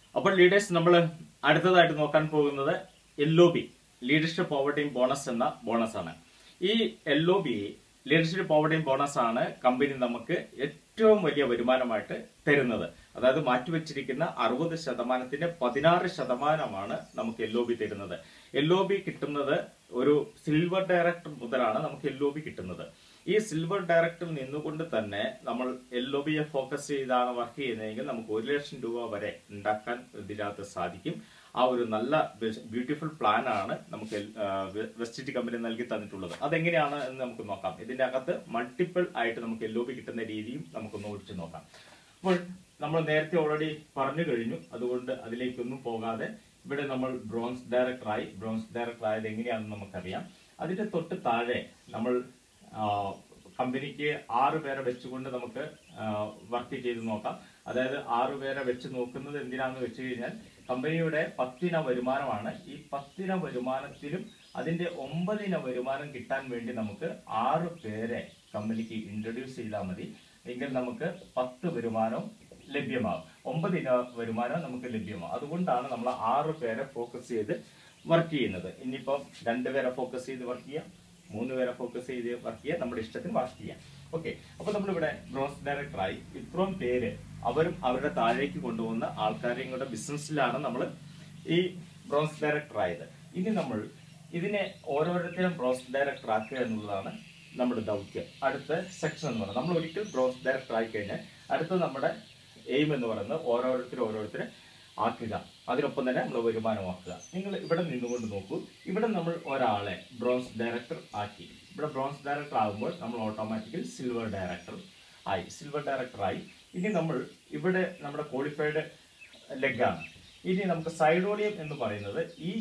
അപ്പോൾ ലീഡേഴ്സ് നമ്മൾ അടുത്തതായിട്ട് നോക്കാൻ പോകുന്നത് എൽ ഒ ബി ലീഡർഷിപ്പ് പോവർട്ടിയും ബോണസ് എന്ന ബോണസ് ആണ് ഈ എൽ ഒ ബി ലീഡർഷിപ്പ് പോവർട്ടിയും ബോണസ് ആണ് കമ്പനി നമുക്ക് ഏറ്റവും വലിയ വരുമാനമായിട്ട് തരുന്നത് അതായത് മാറ്റിവെച്ചിരിക്കുന്ന അറുപത് ശതമാനത്തിന്റെ പതിനാറ് ശതമാനമാണ് നമുക്ക് എൽ ഒ ബി തരുന്നത് എൽ ഒ ബി കിട്ടുന്നത് ഒരു സിൽവർ ഡയറക്ടർ മുതലാണ് നമുക്ക് എൽ ഒ ബി കിട്ടുന്നത് ഈ സിൽവർ ഡയറക്ടറിൽ നിന്നുകൊണ്ട് തന്നെ നമ്മൾ എൽ ഒ ബിയെ ഫോക്കസ് ചെയ്താണ് വർക്ക് ചെയ്യുന്നതെങ്കിൽ നമുക്ക് ഒരു ലക്ഷം രൂപ വരെ ഉണ്ടാക്കാൻ ഇതിനകത്ത് സാധിക്കും ആ ഒരു നല്ല ബ്യൂട്ടിഫുൾ പ്ലാൻ ആണ് നമുക്ക് വെസ്റ്റ് കമ്പനി നൽകി തന്നിട്ടുള്ളത് അതെങ്ങനെയാണ് എന്ന് നമുക്ക് നോക്കാം ഇതിന്റെ അകത്ത് മൾട്ടിപ്പിൾ ആയിട്ട് നമുക്ക് എൽ ഒ ബി കിട്ടുന്ന രീതിയും നമുക്കൊന്ന് ഒഴിച്ചു നോക്കാം അപ്പോൾ നമ്മൾ നേരത്തെ ഓൾറെഡി പറഞ്ഞു കഴിഞ്ഞു അതുകൊണ്ട് അതിലേക്കൊന്നും പോകാതെ ഇവിടെ നമ്മൾ ബ്രോൺസ് ഡയറക്ടറായി ബ്രോൺസ് ഡയറക്ടർ ആയത് എങ്ങനെയാണെന്ന് നമുക്കറിയാം അതിന്റെ തൊട്ട് താഴെ നമ്മൾ ആ, കമ്പനിക്ക് ആറ് പേരെ വെച്ചുകൊണ്ട് നമുക്ക് വർക്ക് ചെയ്ത് നോക്കാം അതായത് ആറ് പേരെ വെച്ച് നോക്കുന്നത് എന്തിനാന്ന് വെച്ച് കഴിഞ്ഞാൽ കമ്പനിയുടെ പത്തിന വരുമാനമാണ് ഈ പത്തിന വരുമാനത്തിലും അതിന്റെ ഒമ്പതിന വരുമാനം കിട്ടാൻ വേണ്ടി നമുക്ക് ആറ് പേരെ കമ്പനിക്ക് ഇൻട്രൊഡ്യൂസ് ചെയ്താൽ മതി എങ്കിൽ നമുക്ക് പത്ത് വരുമാനവും ലഭ്യമാകും ഒമ്പത് ഇന വരുമാനം നമുക്ക് ലഭ്യമാകും അതുകൊണ്ടാണ് നമ്മൾ ആറ് പേരെ ഫോക്കസ് ചെയ്ത് വർക്ക് ചെയ്യുന്നത് ഇനിയിപ്പം രണ്ടുപേരെ ഫോക്കസ് ചെയ്ത് വർക്ക് ചെയ്യാം മൂന്ന് പേരെ ഫോക്കസ് ചെയ്ത് വർക്ക് ചെയ്യാം നമ്മുടെ ഇഷ്ടത്തിന് വർക്ക് ചെയ്യാം ഓക്കെ അപ്പൊ നമ്മളിവിടെ ബ്രോസ് ഡയറക്ടറായി ഇത്രയും പേര് അവരും അവരുടെ താഴേക്ക് കൊണ്ടുപോകുന്ന ആൾക്കാരെയും കൂടെ ബിസിനസ്സിലാണ് നമ്മൾ ഈ ബ്രോസ് ഡയറക്ടർ ആയത് ഇനി നമ്മൾ ഇതിനെ ഓരോരുത്തരും ബ്രോസ് ഡയറക്ടർ ആക്കുക എന്നുള്ളതാണ് നമ്മുടെ ദൗത്യം അടുത്ത സെക്ഷൻ എന്ന് പറയുന്നത് നമ്മൾ ഒരിക്കൽ ബ്രോസ് ഡയറക്ടർ ആയി കഴിഞ്ഞാൽ അടുത്ത നമ്മുടെ എയിം എന്ന് പറയുന്നത് ഓരോരുത്തരും ഓരോരുത്തരെ ആക്കുക അതിനൊപ്പം തന്നെ നമ്മൾ വരുമാനമാക്കുക നിങ്ങൾ ഇവിടെ നിന്നുകൊണ്ട് നോക്കൂ ഇവിടെ നമ്മൾ ഒരാളെ ബ്രോൺസ് ഡയറക്ടർ ആക്കി ഇവിടെ ബ്രോൺസ് ഡയറക്ടർ ആകുമ്പോൾ നമ്മൾ ഓട്ടോമാറ്റിക്കൽ സിൽവർ ഡയറക്ടർ ആയി സിൽവർ ഡയറക്ടർ ആയി ഇനി നമ്മൾ ഇവിടെ നമ്മുടെ ക്വാളിഫൈഡ് ലെഗാണ് ഇനി നമുക്ക് സൈഡോളിയം എന്ന് പറയുന്നത് ഈ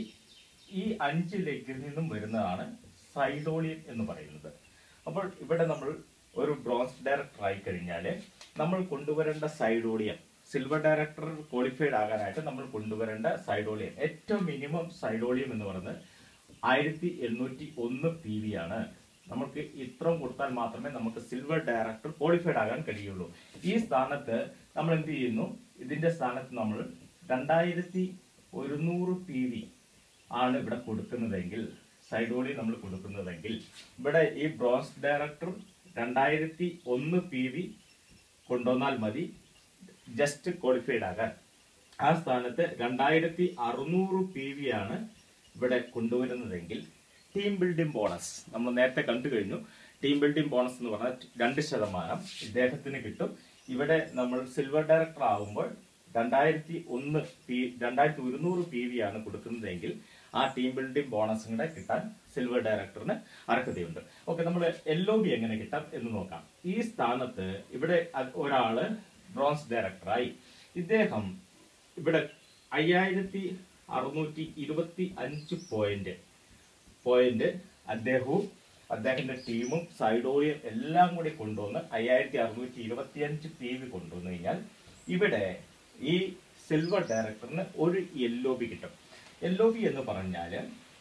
ഈ അഞ്ച് ലെഗിൽ നിന്നും വരുന്നതാണ് സൈഡോളിയം എന്ന് പറയുന്നത് അപ്പോൾ ഇവിടെ നമ്മൾ ഒരു ബ്രോൺസ് ഡയറക്ടർ ആയി കഴിഞ്ഞാൽ നമ്മൾ കൊണ്ടുവരേണ്ട സൈഡോളിയം സിൽവർ ഡയറക്ടർ ക്വാളിഫൈഡ് ആകാനായിട്ട് നമ്മൾ കൊണ്ടുവരേണ്ട സൈഡോളിയം ഏറ്റവും മിനിമം സൈഡോളിയം എന്ന് പറയുന്നത് ആയിരത്തി എണ്ണൂറ്റി ഒന്ന് പി വി ആണ് നമുക്ക് ഇത്രയും കൊടുത്താൽ മാത്രമേ നമുക്ക് സിൽവർ ഡയറക്ടർ ക്വാളിഫൈഡ് ആകാൻ കഴിയുള്ളൂ ഈ സ്ഥാനത്ത് നമ്മൾ എന്ത് ചെയ്യുന്നു ഇതിന്റെ സ്ഥാനത്ത് നമ്മൾ രണ്ടായിരത്തി ഒരുന്നൂറ് പി വി ആണ് ഇവിടെ കൊടുക്കുന്നതെങ്കിൽ സൈഡോളി നമ്മൾ കൊടുക്കുന്നതെങ്കിൽ ഇവിടെ ഈ ബ്രോൺസ് ഡയറക്ടർ രണ്ടായിരത്തി ഒന്ന് പി വി കൊണ്ടുവന്നാൽ മതി ജസ്റ്റ് ക്വാളിഫൈഡ് ആകാൻ ആ സ്ഥാനത്ത് രണ്ടായിരത്തി അറുന്നൂറ് പി വി ആണ് ഇവിടെ കൊണ്ടുവരുന്നതെങ്കിൽ ടീം ബിൽഡിംഗ് ബോണസ് നമ്മൾ നേരത്തെ കണ്ടു കഴിഞ്ഞു ടീം ബിൽഡിംഗ് ബോണസ് എന്ന് പറഞ്ഞാൽ രണ്ട് ശതമാനം ഇദ്ദേഹത്തിന് കിട്ടും ഇവിടെ നമ്മൾ സിൽവർ ഡയറക്ടർ ആകുമ്പോൾ രണ്ടായിരത്തി ഒന്ന് പി രണ്ടായിരത്തി ഒരുന്നൂറ് പി വി ആണ് കൊടുക്കുന്നതെങ്കിൽ ആ ടീം ബിൽഡിംഗ് ബോണസും കൂടെ കിട്ടാൻ സിൽവർ ഡയറക്ടറിന് അർഹതയുണ്ട് ഓക്കെ നമ്മൾ എൽ ഒ ബി എങ്ങനെ കിട്ടാം എന്ന് നോക്കാം ഈ സ്ഥാനത്ത് ഇവിടെ അത് ഒരാള് ബ്രോൺസ് ഡയറക്ടറായി ഇദ്ദേഹം ഇവിടെ അയ്യായിരത്തി അറുന്നൂറ്റി ഇരുപത്തി അഞ്ച് പോയിന്റ് പോയിന്റ് അദ്ദേഹവും അദ്ദേഹത്തിന്റെ ടീമും സൈഡോളിയും എല്ലാം കൂടി കൊണ്ടുവന്ന് അയ്യായിരത്തി അറുന്നൂറ്റി ഇരുപത്തി അഞ്ച് പി വി കൊണ്ടുവന്നു കഴിഞ്ഞാൽ ഇവിടെ ഈ സിൽവർ ഡയറക്ടറിന് ഒരു എൽ ഒ ബി കിട്ടും എൽ ഒ ബി എന്ന് പറഞ്ഞാൽ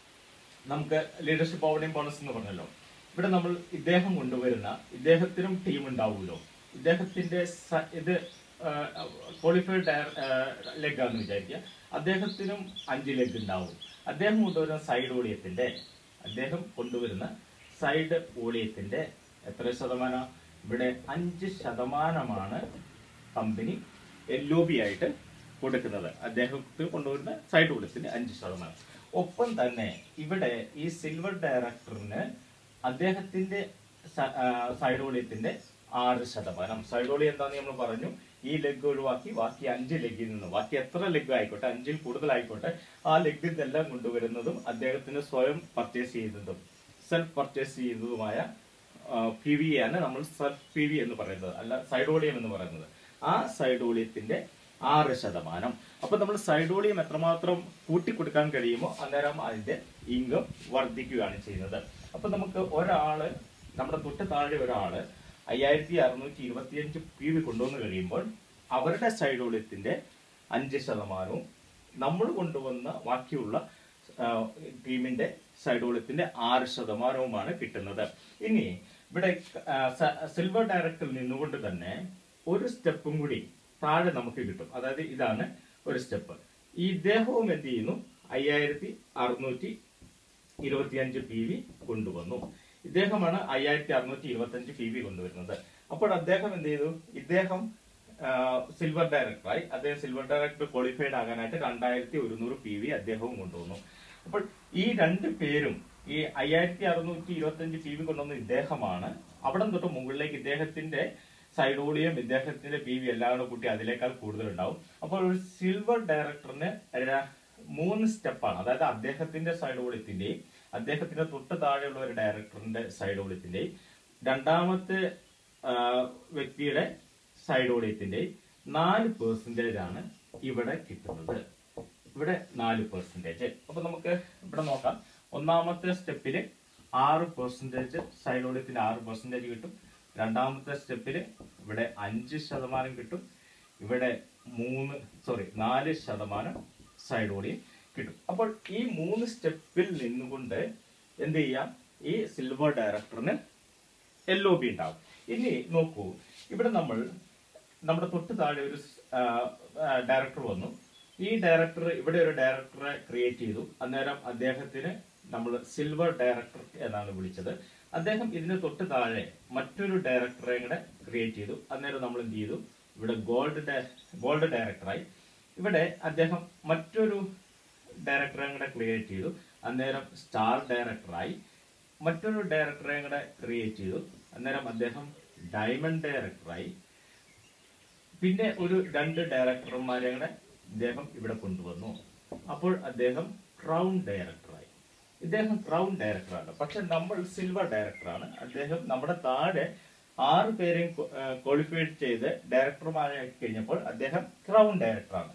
നമുക്ക് ലീഡർഷിപ്പ് ഓവർഡിംഗ് ബോണസ് എന്ന് പറഞ്ഞല്ലോ ഇവിടെ നമ്മൾ ഇദ്ദേഹം കൊണ്ടുവരുന്ന ഇദ്ദേഹത്തിനും ടീം ഉണ്ടാവുമല്ലോ ഇദ്ദേഹത്തിന്റെ സ- ഇത് ക്വാളിഫൈഡ് ലെഗ് ആണെന്ന് വിചാരിക്കുക അദ്ദേഹത്തിനും അഞ്ച് ലെഗ് ഉണ്ടാവും അദ്ദേഹം കൊണ്ടുവരുന്ന സൈഡ് ഓളിയത്തിന്റെ അദ്ദേഹം കൊണ്ടുവരുന്ന സൈഡ് ഓളിയത്തിന്റെ എത്ര ശതമാനം ഇവിടെ അഞ്ച് ശതമാനമാണ് കമ്പനി എൽ ഒ ബി ആയിട്ട് കൊടുക്കുന്നത് അദ്ദേഹത്തിന് കൊണ്ടുവരുന്ന സൈഡ് ഓളിയത്തിന്റെ അഞ്ച് ശതമാനം ഒപ്പം തന്നെ ഇവിടെ ഈ സിൽവർ ഡയറക്ടറിന് അദ്ദേഹത്തിന്റെ സ- ആ, സൈഡ് ഓളിയത്തിന്റെ ആറ് ശതമാനം സൈഡ് ഓളി എന്താന്ന് നമ്മൾ പറഞ്ഞു ഈ ലെഗ് ഒഴിവാക്കി ബാക്കി അഞ്ച് ലെഗിൽ നിന്ന് ബാക്കി എത്ര ലെഗ് ആയിക്കോട്ടെ അഞ്ചിൽ കൂടുതലായിക്കോട്ടെ ആ ലെഗിൽ നിന്നെല്ലാം കൊണ്ടുവരുന്നതും അദ്ദേഹത്തിന് സ്വയം പർച്ചേസ് ചെയ്യുന്നതും സെൽഫ് പർച്ചേസ് ചെയ്യുന്നതുമായ പി വി ആണ് നമ്മൾ സെൽഫ് പി വി എന്ന് പറയുന്നത് അല്ല സൈഡോളിയം എന്ന് പറയുന്നത് ആ സൈഡോളിയത്തിന്റെ ആറ് ശതമാനം അപ്പൊ നമ്മൾ സൈഡോളിയം എത്രമാത്രം കൂട്ടിക്കൊടുക്കാൻ കഴിയുമോ അന്നേരം അതിന്റെ ഇൻകം വർദ്ധിക്കുകയാണ് ചെയ്യുന്നത് അപ്പൊ നമുക്ക് ഒരാള് നമ്മുടെ തൊട്ട് താഴെ ഒരാള് അയ്യായിരത്തി അറുന്നൂറ്റി ഇരുപത്തിയഞ്ച് പി വി കൊണ്ടുവന്ന് കഴിയുമ്പോൾ അവരുടെ സൈഡോളിയത്തിന്റെ അഞ്ച് ശതമാനവും നമ്മൾ കൊണ്ടുവന്ന ബാക്കിയുള്ള ആ, ടീമിന്റെ സൈഡോളിയത്തിന്റെ ആറ് ശതമാനവുമാണ് കിട്ടുന്നത് ഇനി ഇവിടെ ആ, സ- സിൽവർ ഡയറക്ടറിൽ നിന്നുകൊണ്ട് തന്നെ ഒരു സ്റ്റെപ്പും കൂടി താഴെ നമുക്ക് കിട്ടും അതായത് ഇതാണ് ഒരു സ്റ്റെപ്പ് ഈ ഇദ്ദേഹവും എന്ത് ചെയ്യുന്നു അയ്യായിരത്തി അറുന്നൂറ്റി ഇരുപത്തിയഞ്ച് പി വി കൊണ്ടുവന്നു ഇദ്ദേഹമാണ് അയ്യായിരത്തി അറുന്നൂറ്റി ഇരുപത്തിയഞ്ച് പി വി കൊണ്ടുവരുന്നത് അപ്പോൾ അദ്ദേഹം എന്ത് ചെയ്തു ഇദ്ദേഹം സിൽവർ ഡയറക്ടറായി അദ്ദേഹം സിൽവർ ഡയറക്ടർ ക്വാളിഫൈഡ് ആകാനായിട്ട് രണ്ടായിരത്തി ഒരുന്നൂറ് പി വി അദ്ദേഹവും കൊണ്ടുവന്നു അപ്പോൾ ഈ രണ്ട് പേരും ഈ അയ്യായിരത്തി അറുന്നൂറ്റി ഇരുപത്തിയഞ്ച് പി വി കൊണ്ടുവന്ന ഇദ്ദേഹമാണ് അവിടെ തൊട്ട് മുകളിലേക്ക് ഇദ്ദേഹത്തിന്റെ സൈഡോളിയം ഇദ്ദേഹത്തിന്റെ പി വി എല്ലാം കൂടെ കൂട്ടി അതിനേക്കാൾ കൂടുതൽ ഉണ്ടാവും അപ്പോൾ ഒരു സിൽവർ ഡയറക്ടറിന് ര- മൂന്ന് സ്റ്റെപ്പാണ് അതായത് അദ്ദേഹത്തിന്റെ സൈഡോളിയത്തിന്റെയും അദ്ദേഹത്തിന്റെ തൊട്ട് താഴെയുള്ള ഒരു ഡയറക്ടറിന്റെ സൈഡോളിയത്തിന്റെയും രണ്ടാമത്തെ ആ, വ്യക്തിയുടെ സൈഡോളിയത്തിന്റെയും നാല് പെർസെന്റേജ് ആണ് ഇവിടെ കിട്ടുന്നത് ഇവിടെ നാല് പെർസെന്റേജ് അപ്പൊ നമുക്ക് ഇവിടെ നോക്കാം ഒന്നാമത്തെ സ്റ്റെപ്പില് ആറ് പെർസെന്റേജ് സൈഡോളിയത്തിന് ആറ് പെർസെന്റേജ് കിട്ടും രണ്ടാമത്തെ സ്റ്റെപ്പില് ഇവിടെ അഞ്ച് ശതമാനം കിട്ടും ഇവിടെ മൂന്ന് സോറി നാല് ശതമാനം സൈഡോളിയം കിട്ടും അപ്പോൾ ഈ മൂന്ന് സ്റ്റെപ്പിൽ നിന്നുകൊണ്ട് എന്ത് ചെയ്യാം ഈ സിൽവർ ഡയറക്ടറിന് എൽ ഒ ബി ഉണ്ടാവും ഇനി നോക്കൂ ഇവിടെ നമ്മൾ നമ്മുടെ തൊട്ട് താഴെ ഒരു ഡയറക്ടർ വന്നു ഈ ഡയറക്ടർ ഇവിടെ ഒരു ഡയറക്ടറെ ക്രിയേറ്റ് ചെയ്തു അന്നേരം അദ്ദേഹത്തിന് നമ്മൾ സിൽവർ ഡയറക്ടർ എന്നാണ് വിളിച്ചത് അദ്ദേഹം ഇതിന് തൊട്ട് താഴെ മറ്റൊരു ഡയറക്ടറെ കൂടെ ക്രിയേറ്റ് ചെയ്തു അന്നേരം നമ്മൾ എന്ത് ചെയ്തു ഇവിടെ ഗോൾഡ് ഗോൾഡ് ഡയറക്ടറായി ഇവിടെ അദ്ദേഹം മറ്റൊരു ഡയറക്ടറെ കൂടെ ക്രിയേറ്റ് ചെയ്തു അന്നേരം സ്റ്റാർ ഡയറക്ടറായി മറ്റൊരു ഡയറക്ടറെ കൂടെ ക്രിയേറ്റ് ചെയ്തു അന്നേരം അദ്ദേഹം ഡയമണ്ട് ഡയറക്ടറായി പിന്നെ ഒരു രണ്ട് ഡയറക്ടർമാരെ കൂടെ ഇദ്ദേഹം ഇവിടെ കൊണ്ടുവന്നു അപ്പോൾ അദ്ദേഹം ക്രൗൺ ഡയറക്ടറായി ഇദ്ദേഹം ക്രൗൺ ഡയറക്ടറാണ് പക്ഷെ നമ്മൾ സിൽവർ ഡയറക്ടറാണ് അദ്ദേഹം നമ്മുടെ താഴെ ആറ് പേരെയും ക്വാളിഫൈഡ് ചെയ്ത് ഡയറക്ടർമാരായി കഴിഞ്ഞപ്പോൾ അദ്ദേഹം ക്രൗൺ ഡയറക്ടറാണ്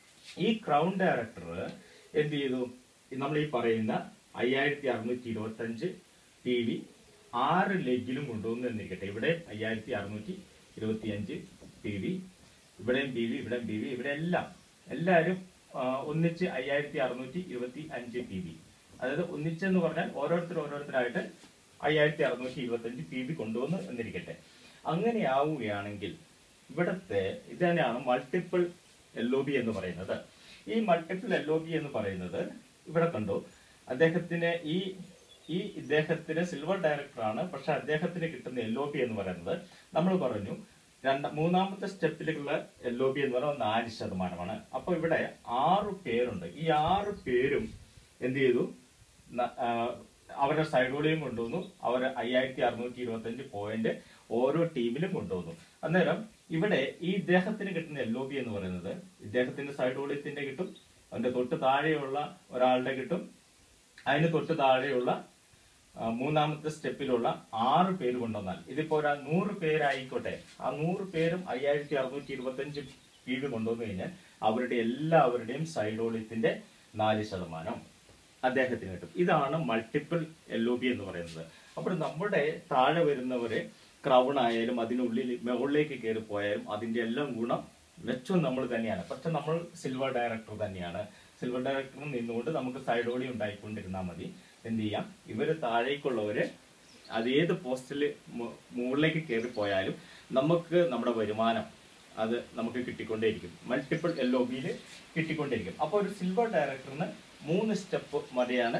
ഈ ക്രൗൺ ഡയറക്ടർ എന്ത് ചെയ്തു നമ്മൾ ഈ പറയുന്ന അയ്യായിരത്തി അറുന്നൂറ്റി ഇരുപത്തി അഞ്ച് ടി വി ആറ് ലെഗിലും കൊണ്ടുവന്നു എന്നിരിക്കട്ടെ ഇവിടെ അയ്യായിരത്തി അറുന്നൂറ്റി ഇരുപത്തി അഞ്ച് പി വി ഇവിടെയും പി വി ഇവിടെയും പി വി ഇവിടെ എല്ലാം എല്ലാവരും ആ, ഒന്നിച്ച് അയ്യായിരത്തി അറുന്നൂറ്റി ഇരുപത്തി അഞ്ച് പി വി അതായത് ഒന്നിച്ചെന്ന് പറഞ്ഞാൽ ഓരോരുത്തർ ഓരോരുത്തരായിട്ട് അയ്യായിരത്തി അറുന്നൂറ്റി ഇരുപത്തി അഞ്ച് പി വി കൊണ്ടുവന്നു എന്നിരിക്കട്ടെ അങ്ങനെയാവുകയാണെങ്കിൽ ഇവിടത്തെ ഇത് തന്നെയാണ് മൾട്ടിപ്പിൾ എൽ ഒ ബി എന്ന് പറയുന്നത് ഈ മൾട്ടിപ്പിൾ എൽ ഒ ബി എന്ന് പറയുന്നത് ഇവിടെ കണ്ടു അദ്ദേഹത്തിന് ഈ ഈ ഇദ്ദേഹത്തിന് സിൽവർ ഡയറക്ടറാണ് പക്ഷെ അദ്ദേഹത്തിന് കിട്ടുന്ന എൽ ഒ ബി എന്ന് പറയുന്നത് നമ്മൾ പറഞ്ഞു രണ്ട മൂന്നാമത്തെ സ്റ്റെപ്പിലുള്ള എൽ ഒ ബി എന്ന് പറയുന്നത് നാല് ശതമാനമാണ് അപ്പൊ ഇവിടെ ആറ് പേരുണ്ട് ഈ ആറ് പേരും എന്ത് ചെയ്തു ന- ആ, അവരുടെ സൈഡോളിയും കൊണ്ടുവന്നു അവർ അയ്യായിരത്തി അറുന്നൂറ്റി ഇരുപത്തി അഞ്ച് പോയിന്റ് ഓരോ ടീമിലും കൊണ്ടുവന്നു അന്നേരം ഇവിടെ ഈ ഇദ്ദേഹത്തിന് കിട്ടുന്ന എൽ ഒ ബി എന്ന് പറയുന്നത് ഇദ്ദേഹത്തിന്റെ സൈഡോളിയത്തിന്റെ കിട്ടും അതിന്റെ തൊട്ട് താഴെയുള്ള ഒരാളുടെ കിട്ടും അതിന് തൊട്ട് താഴെയുള്ള ആ, മൂന്നാമത്തെ സ്റ്റെപ്പിലുള്ള ആറ് പേര് കൊണ്ടുവന്നാൽ ഇതിപ്പോ ഒരു നൂറ് പേരായിക്കോട്ടെ ആ നൂറ് പേരും അയ്യായിരത്തി അറുന്നൂറ്റി ഇരുപത്തി അഞ്ച് പി വി കൊണ്ടുവന്നു കഴിഞ്ഞാൽ അവരുടെ എല്ലാവരുടെയും സൈഡോളിയത്തിന്റെ നാല് ശതമാനം അദ്ദേഹത്തിന് കിട്ടും ഇതാണ് മൾട്ടിപ്പിൾ എൽ ഒ ബി എന്ന് പറയുന്നത് അപ്പോൾ നമ്മുടെ താഴെ വരുന്നവരെ ക്രൗൺ ആയാലും അതിനുള്ളിൽ മുകളിലേക്ക് കയറി പോയാലും അതിന്റെ എല്ലാം ഗുണം മെച്ചം നമ്മൾ തന്നെയാണ് പക്ഷെ നമ്മൾ സിൽവർ ഡയറക്ടർ തന്നെയാണ് സിൽവർ ഡയറക്ടറിൽ നിന്നുകൊണ്ട് നമുക്ക് സൈഡോളി ഉണ്ടായിക്കൊണ്ടിരുന്നാൽ മതി എന്ത് ചെയ്യാം ഇവര് താഴേക്കുള്ളവര് അത് ഏത് പോസ്റ്റിൽ മുകളിലേക്ക് കയറി പോയാലും നമുക്ക് നമ്മുടെ വരുമാനം അത് നമുക്ക് കിട്ടിക്കൊണ്ടേയിരിക്കും മൾട്ടിപ്പിൾ എൽ ഒ ബിയിൽ കിട്ടിക്കൊണ്ടേയിരിക്കും അപ്പോൾ ഒരു സിൽവർ ഡയറക്ടറിന് മൂന്ന് സ്റ്റെപ്പ് മതിയാണ്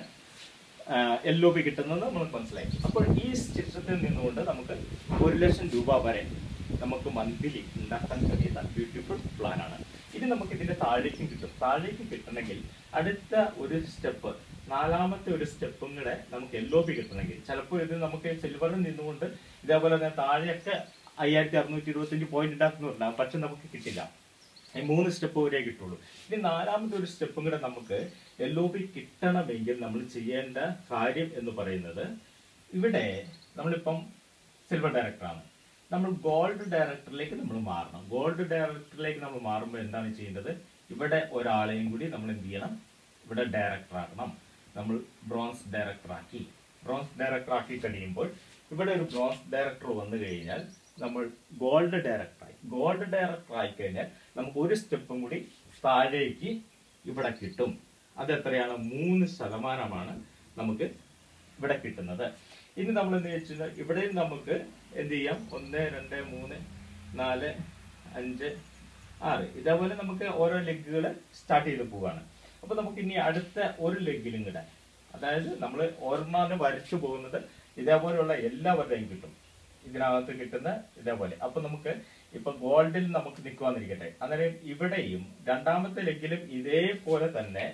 എൽ ഒ ബി കിട്ടുന്നത് നമുക്ക് മനസ്സിലായി അപ്പോൾ ഈ ചിത്രത്തിൽ നിന്നുകൊണ്ട് നമുക്ക് ഒരു ലക്ഷം രൂപ വരെ നമുക്ക് മന്ത്ലി ഉണ്ടാക്കാൻ കഴിയുന്ന ബ്യൂട്ടിഫുൾ പ്ലാൻ ആണ് ഇനി നമുക്ക് ഇതിന്റെ താഴേക്കും കിട്ടും താഴേക്ക് കിട്ടണമെങ്കിൽ അടുത്ത ഒരു സ്റ്റെപ്പ് നാലാമത്തെ ഒരു സ്റ്റെപ്പും കൂടെ നമുക്ക് എൽ ഒ ബി കിട്ടണമെങ്കിൽ ചിലപ്പോൾ ഇത് നമുക്ക് സിൽവറിൽ നിന്നുകൊണ്ട് ഇതേപോലെ തന്നെ താഴെയൊക്കെ അയ്യായിരത്തി അറുന്നൂറ്റി ഇരുപത്തഞ്ച് പോയിന്റ് ഉണ്ടാക്കുന്നുണ്ടാകും പക്ഷെ നമുക്ക് കിട്ടില്ല ഈ മൂന്ന് സ്റ്റെപ്പ് വരെ കിട്ടുള്ളൂ ഇനി നാലാമത്തെ ഒരു സ്റ്റെപ്പും കൂടെ നമുക്ക് എൽ ഒ ബി കിട്ടണമെങ്കിൽ നമ്മൾ ചെയ്യേണ്ട കാര്യം എന്ന് പറയുന്നത് ഇവിടെ നമ്മളിപ്പം സിൽവർ ഡയറക്ടറാണ് നമ്മൾ ഗോൾഡ് ഡയറക്ടറിലേക്ക് നമ്മൾ മാറണം ഗോൾഡ് ഡയറക്ടറിലേക്ക് നമ്മൾ മാറുമ്പോൾ എന്താണ് ചെയ്യേണ്ടത് ഇവിടെ ഒരാളെയും കൂടി നമ്മൾ എന്ത് ചെയ്യണം ഇവിടെ ഡയറക്ടർ ആക്കണം നമ്മൾ ബ്രോൺസ് ഡയറക്ടർ ആക്കി ബ്രോൺസ് ഡയറക്ടർ ആക്കി കഴിയുമ്പോൾ ഇവിടെ ഒരു ബ്രോൺസ് ഡയറക്ടർ വന്നു കഴിഞ്ഞാൽ നമ്മൾ ഗോൾഡ് ഡയറക്ടറായി ഗോൾഡ് ഡയറക്ടർ ആയി കഴിഞ്ഞാൽ നമുക്ക് ഒരു സ്റ്റെപ്പും കൂടി താഴേക്ക് ഇവിടെ കിട്ടും അത് എത്രയാണ് മൂന്ന് ശതമാനമാണ് നമുക്ക് ഇവിടെ കിട്ടുന്നത് ഇനി നമ്മൾ എന്ത് വെച്ചാൽ ഇവിടെയും നമുക്ക് എന്ത് ചെയ്യാം ഒന്ന് രണ്ട് മൂന്ന് നാല് അഞ്ച് ആറ് ഇതേപോലെ നമുക്ക് ഓരോ ലെഗുകൾ സ്റ്റാർട്ട് ചെയ്ത് പോവാണ് അപ്പൊ നമുക്ക് ഇനി അടുത്ത ഒരു ലെഗിലും കൂടെ അതായത് നമ്മൾ ഓർമ്മ വരച്ചു പോകുന്നത് ഇതേപോലെയുള്ള എല്ലാവരുടെയും കിട്ടും ഇതിനകത്ത് കിട്ടുന്ന ഇതേപോലെ അപ്പൊ നമുക്ക് ഇപ്പൊ ഗോൾഡിൽ നമുക്ക് നിൽക്കുവാന്നിരിക്കട്ടെ അന്നേരം ഇവിടെയും രണ്ടാമത്തെ ലെഗിലും ഇതേപോലെ തന്നെ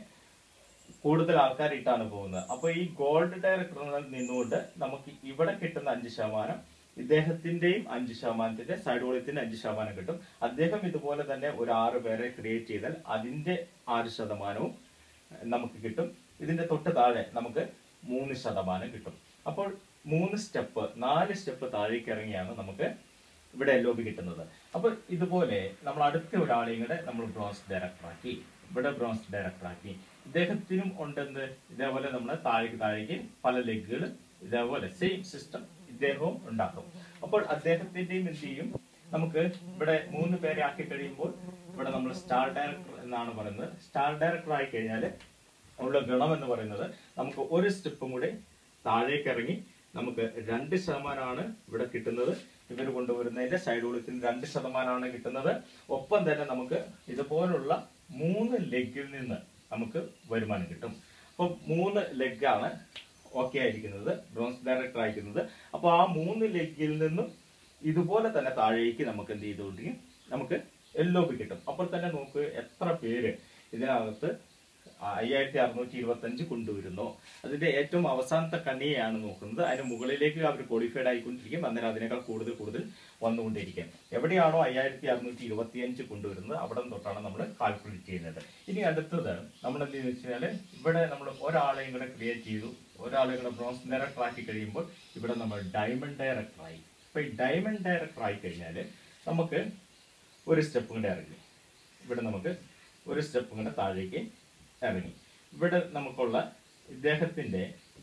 കൂടുതൽ ആൾക്കാർ ഇട്ടാണ് പോകുന്നത് അപ്പൊ ഈ ഗോൾഡ് ഡയറക്ടറിൽ നിന്നുകൊണ്ട് നമുക്ക് ഇവിടെ കിട്ടുന്ന അഞ്ച് ശതമാനം ഇദ്ദേഹത്തിന്റെയും അഞ്ച് ശതമാനത്തിന്റെ സൈഡ് വോളിയത്തിന്റെ അഞ്ച് ശതമാനം കിട്ടും അദ്ദേഹം ഇതുപോലെ തന്നെ ഒരു ആറ് പേരെ ക്രിയേറ്റ് ചെയ്താൽ അതിന്റെ ആറ് ശതമാനവും നമുക്ക് കിട്ടും ഇതിന്റെ തൊട്ട് താഴെ നമുക്ക് മൂന്ന് ശതമാനം കിട്ടും അപ്പോൾ മൂന്ന് സ്റ്റെപ്പ് നാല് സ്റ്റെപ്പ് താഴേക്ക് ഇറങ്ങിയാണ് നമുക്ക് ഇവിടെ എൽ കിട്ടുന്നത് അപ്പൊ ഇതുപോലെ നമ്മൾ അടുത്ത ഒരാളെയും കൂടെ നമ്മൾ ബ്രോൺസ് ഡയറക്ടറാക്കി ഇവിടെ ബ്രോൺസ് ഡയറക്ടറാക്കി ഇദ്ദേഹത്തിനും ഉണ്ടെന്ന് ഇതേപോലെ നമ്മൾ താഴേക്ക് താഴേക്ക് പല ലെഗുകൾ ഇതേപോലെ സെയിം സിസ്റ്റം ഇദ്ദേഹവും ഉണ്ടാക്കും അപ്പോൾ അദ്ദേഹത്തിന്റെയും എന്ത് ചെയ്യും നമുക്ക് ഇവിടെ മൂന്ന് പേരെ ആക്കി കഴിയുമ്പോൾ ഇവിടെ നമ്മൾ സ്റ്റാർ ഡയറക്ടർ എന്നാണ് പറയുന്നത് സ്റ്റാർ ഡയറക്ടർ ആയി കഴിഞ്ഞാൽ ഉള്ള ഗുണം എന്ന് പറയുന്നത് നമുക്ക് ഒരു സ്റ്റെപ്പും കൂടി താഴേക്ക് ഇറങ്ങി നമുക്ക് രണ്ട് ശതമാനമാണ് ഇവിടെ കിട്ടുന്നത് ഇവർ കൊണ്ടുവരുന്നതിന്റെ സൈഡ് വോളിയത്തിന് രണ്ട് ശതമാനമാണ് കിട്ടുന്നത് ഒപ്പം തന്നെ നമുക്ക് ഇതുപോലുള്ള മൂന്ന് ലെഗിൽ നിന്ന് നമുക്ക് വരുമാനം കിട്ടും അപ്പൊ മൂന്ന് ലെഗാണ് ഓക്കെ ആയിരിക്കുന്നത് ബ്രോൺസ് ഡയറക്ടർ ആയിരിക്കുന്നത് അപ്പൊ ആ മൂന്ന് ലെഗിൽ നിന്നും ഇതുപോലെ തന്നെ താഴേക്ക് നമുക്ക് എന്ത് ചെയ്തുകൊണ്ടിരിക്കും നമുക്ക് എല്ലോ കിട്ടും അപ്പോൾ തന്നെ നമുക്ക് എത്ര പേര് ഇതിനകത്ത് അയ്യായിരത്തി അറുന്നൂറ്റി ഇരുപത്തി അഞ്ച് കൊണ്ടുവരുന്നു അതിന്റെ ഏറ്റവും അവസാനത്തെ കണ്ണിയെയാണ് നോക്കുന്നത് അതിന് മുകളിലേക്ക് അവർ ക്വാളിഫൈഡ് ആയിക്കൊണ്ടിരിക്കും അന്നേരം അതിനേക്കാൾ കൂടുതൽ കൂടുതൽ വന്നുകൊണ്ടിരിക്കും എവിടെയാണോ അയ്യായിരത്തി അറുന്നൂറ്റി ഇരുപത്തി അഞ്ച് കൊണ്ടുവരുന്നത് അവിടെ തൊട്ടാണ് നമ്മൾ കാൽക്കുലേറ്റ് ചെയ്യുന്നത് ഇനി അടുത്തത് നമ്മൾ എന്ത് ചെയ്യുന്നത് വെച്ചാൽ ഇവിടെ നമ്മൾ ഒരാളെയും കൂടെ ക്രിയേറ്റ് ചെയ്തു ഒരാളെയും കൂടെ ബ്രോൺസ് ഡയറക്ടർ ആക്കി കഴിയുമ്പോൾ ഇവിടെ നമ്മൾ ഡയമണ്ട് ഡയറക്ടർ ആയി അപ്പൊ ഈ ഡയമണ്ട് ഡയറക്ടർ ആയി കഴിഞ്ഞാൽ നമുക്ക് ഒരു സ്റ്റെപ്പ് കൂടെ ഇറങ്ങി ഇവിടെ നമുക്ക് ഒരു സ്റ്റെപ്പ് കൂടെ താഴേക്ക് ഇറങ്ങി ഇവിടെ നമുക്കുള്ള ഇദ്ദേഹത്തിന്റെ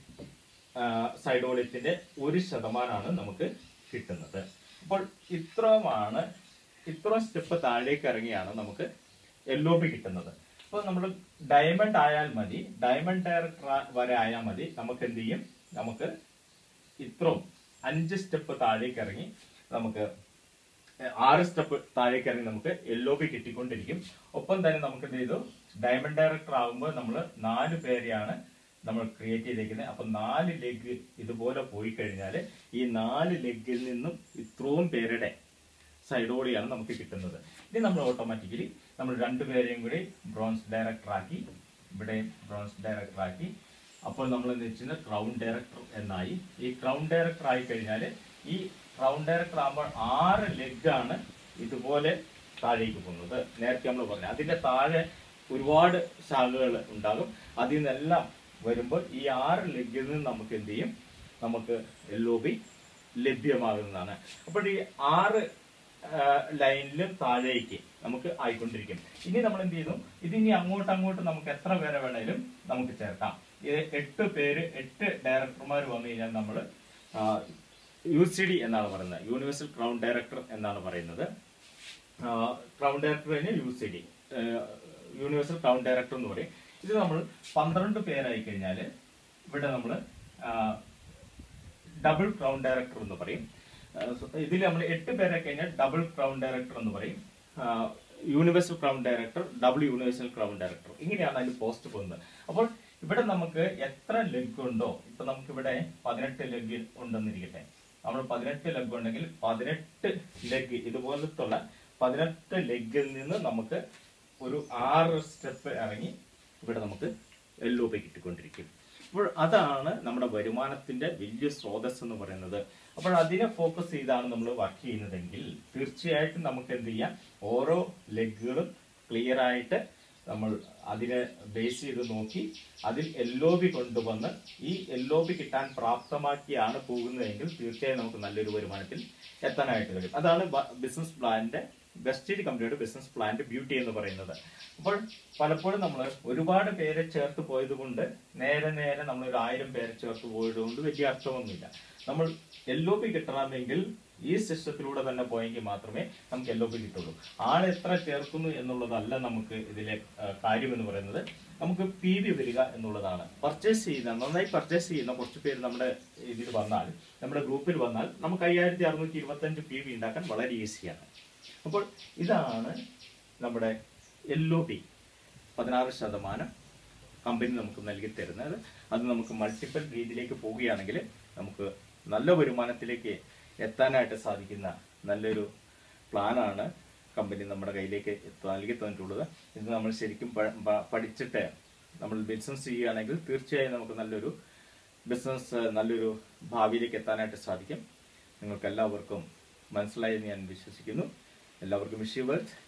സൈഡ് വോളിയത്തിന്റെ ഒരു ശതമാനമാണ് നമുക്ക് കിട്ടുന്നത് അപ്പോൾ ഇത്രയുമാണ് ഇത്രയും സ്റ്റെപ്പ് താഴേക്ക് ഇറങ്ങിയാണ് നമുക്ക് എൽ ഒ പി കിട്ടുന്നത് അപ്പോൾ നമ്മൾ ഡയമണ്ട് ആയാൽ മതി ഡയമണ്ട് ഡയറക്ടർ വരെ ആയാൽ മതി നമുക്ക് എന്ത് ചെയ്യും നമുക്ക് ഇത്രയും അഞ്ച് സ്റ്റെപ്പ് താഴേക്ക് ഇറങ്ങി നമുക്ക് ഏഹ് ആറ് സ്റ്റെപ്പ് താഴേക്ക് ഇറങ്ങി നമുക്ക് എൽ ഒ പി കിട്ടിക്കൊണ്ടിരിക്കും ഒപ്പം തന്നെ നമുക്ക് എന്ത് ചെയ്തു ഡയമണ്ട് ഡയറക്ടർ ആകുമ്പോൾ നമ്മൾ നാല് പേരെയാണ് നമ്മൾ ക്രിയേറ്റ് ചെയ്തേക്കുന്നത് അപ്പൊ നാല് ലെഗ് ഇതുപോലെ പോയി കഴിഞ്ഞാൽ ഈ നാല് ലെഗിൽ നിന്നും ഇത്രയും പേരുടെ സൈഡോടെയാണ് നമുക്ക് കിട്ടുന്നത് ഇനി നമ്മൾ ഓട്ടോമാറ്റിക്കലി നമ്മൾ രണ്ടുപേരെയും കൂടി ബ്രോൺസ് ഡയറക്ടർ ആക്കി ഇവിടെ ബ്രോൺസ് ഡയറക്ടർ ആക്കി അപ്പോൾ നമ്മൾ എന്ന് വെച്ചാൽ ക്രൗൺ ഡയറക്ടർ എന്നായി ഈ ക്രൗൺ ഡയറക്ടർ ആയി കഴിഞ്ഞാൽ ഈ ക്രൗൺ ഡയറക്ടർ ആകുമ്പോൾ ആറ് ലെഗാണ് ഇതുപോലെ താഴേക്ക് പോകുന്നത് നേരത്തെ നമ്മൾ പറഞ്ഞു അതിന്റെ താഴെ ഒരുപാട് ശാഖകൾ ഉണ്ടാകും അതിൽ നിന്നെല്ലാം വരുമ്പോൾ ഈ ആറ് ലെഗിൽ നിന്ന് നമുക്ക് എന്ത് ചെയ്യും നമുക്ക് എൽ ഒ ബി ലഭ്യമാകുന്നതാണ് അപ്പോൾ ഈ ആറ് ലൈനിലും താഴേക്ക് നമുക്ക് ആയിക്കൊണ്ടിരിക്കും ഇനി നമ്മൾ എന്ത് ചെയ്യുന്നു ഇതിനി അങ്ങോട്ട് അങ്ങോട്ട് നമുക്ക് എത്ര പേരെ വേണേലും നമുക്ക് ചേർക്കാം ഇത് എട്ട് പേര് എട്ട് ഡയറക്ടർമാർ വന്നു കഴിഞ്ഞാൽ നമ്മൾ യു സി ഡി എന്നാണ് പറയുന്നത് യൂണിവേഴ്സൽ ക്രൗൺ ഡയറക്ടർ എന്നാണ് പറയുന്നത് ക്രൗൺ ഡയറക്ടർ കഴിഞ്ഞാൽ U C D universal crown director എന്ന് പറയും ഇത് നമ്മൾ പന്ത്രണ്ട് പേരായി കഴിഞ്ഞാൽ ഇവിടെ നമ്മൾ ഡബിൾ ക്രൗൺ ഡയറക്ടർ എന്ന് പറയും ഇതിൽ നമ്മൾ എട്ട് പേരെ കഴിഞ്ഞാൽ ഡബിൾ ക്രൗൺ ഡയറക്ടർ എന്ന് പറയും universal crown director double universal crown director ഇങ്ങനെയാണ് അതിന്റെ പോസ്റ്റ് പോകുന്നത് അപ്പോൾ ഇവിടെ നമുക്ക് എത്ര ലെഗ് ഉണ്ടോ ഇപ്പൊ നമുക്ക് ഇവിടെ പതിനെട്ട് ലെഗ് ഉണ്ടെന്നിരിക്കട്ടെ നമ്മൾ പതിനെട്ട് ലെഗ് ഉണ്ടെങ്കിൽ പതിനെട്ട് ലെഗ് ഇതുപോലത്തുള്ള പതിനെട്ട് ലെഗിൽ നിന്ന് നമുക്ക് ഒരു ആറ് സ്റ്റെപ്പ് ഇറങ്ങി ഇവിടെ നമുക്ക് എൽ ഒ പി കിട്ടിക്കൊണ്ടിരിക്കും അപ്പോൾ അതാണ് നമ്മുടെ വരുമാനത്തിന്റെ വലിയ സ്രോതസ് എന്ന് പറയുന്നത് അപ്പോൾ അതിനെ ഫോക്കസ് ചെയ്താണ് നമ്മൾ വർക്ക് ചെയ്യുന്നതെങ്കിൽ തീർച്ചയായിട്ടും നമുക്ക് എന്ത് ചെയ്യാം ഓരോ ലെഗുകളും ക്ലിയർ ആയിട്ട് നമ്മൾ അതിനെ ബേസ് ചെയ്ത് നോക്കി അതിൽ എൽ ഒ ബി കൊണ്ടുവന്ന് ഈ എൽ ഒ ബി കിട്ടാൻ പ്രാപ്തമാക്കിയാണ് പോകുന്നതെങ്കിൽ തീർച്ചയായും നമുക്ക് നല്ലൊരു വരുമാനത്തിൽ എത്താനായിട്ട് കഴിയും അതാണ് ബിസിനസ് പ്ലാനിന്റെ ബെസ്റ്റ് കമ്പനിയുടെ ബിസിനസ് പ്ലാന്റെ ബ്യൂട്ടി എന്ന് പറയുന്നത് അപ്പോൾ പലപ്പോഴും നമ്മൾ ഒരുപാട് പേരെ ചേർത്ത് പോയത് കൊണ്ട് നേരെ നേരെ നമ്മൾ ഒരു ആയിരം പേരെ ചേർത്ത് പോയത് കൊണ്ട് വലിയ അർത്ഥമൊന്നുമില്ല നമ്മൾ എൽ ഒ പി കിട്ടണമെങ്കിൽ ഈ സിസ്റ്റത്തിലൂടെ തന്നെ പോയെങ്കിൽ മാത്രമേ നമുക്ക് എൽ ഒ പി കിട്ടുള്ളൂ ആൾ എത്ര ചേർക്കുന്നു എന്നുള്ളതല്ല നമുക്ക് ഇതിലെ ആ, കാര്യം എന്ന് പറയുന്നത് നമുക്ക് പി വി വരിക എന്നുള്ളതാണ് പർച്ചേസ് ചെയ്യുന്ന നന്നായി പർച്ചേസ് ചെയ്യുന്ന കുറച്ച് പേര് നമ്മുടെ ഇതിൽ വന്നാൽ നമ്മുടെ ഗ്രൂപ്പിൽ വന്നാൽ നമുക്ക് അയ്യായിരത്തി അറുന്നൂറ്റി ഇരുപത്തി അഞ്ച് പി വി ഉണ്ടാക്കാൻ വളരെ ഈസിയാണ് അപ്പോൾ ഇതാണ് നമ്മുടെ എൽ ഒ പി പതിനാറ് ശതമാനം കമ്പനി നമുക്ക് നൽകി തരുന്നത് അത് നമുക്ക് മൾട്ടിപ്പിൾ രീതിയിലേക്ക് പോവുകയാണെങ്കിൽ നമുക്ക് നല്ല വരുമാനത്തിലേക്ക് എത്താനായിട്ട് സാധിക്കുന്ന നല്ലൊരു പ്ലാനാണ് കമ്പനി നമ്മുടെ കയ്യിലേക്ക് എത്ത- നൽകി തന്നിട്ടുള്ളത് ഇത് നമ്മൾ ശരിക്കും പ- പ- പഠിച്ചിട്ട് നമ്മൾ ബിസിനസ് ചെയ്യുകയാണെങ്കിൽ തീർച്ചയായും നമുക്ക് നല്ലൊരു ബിസിനസ് നല്ലൊരു ഭാവിയിലേക്ക് എത്താനായിട്ട് സാധിക്കും നിങ്ങൾക്ക് എല്ലാവർക്കും മനസ്സിലായി എന്ന് ഞാൻ വിശ്വസിക്കുന്നു എല്ലാവർക്കും വിഷ് യു വെൽത്ത്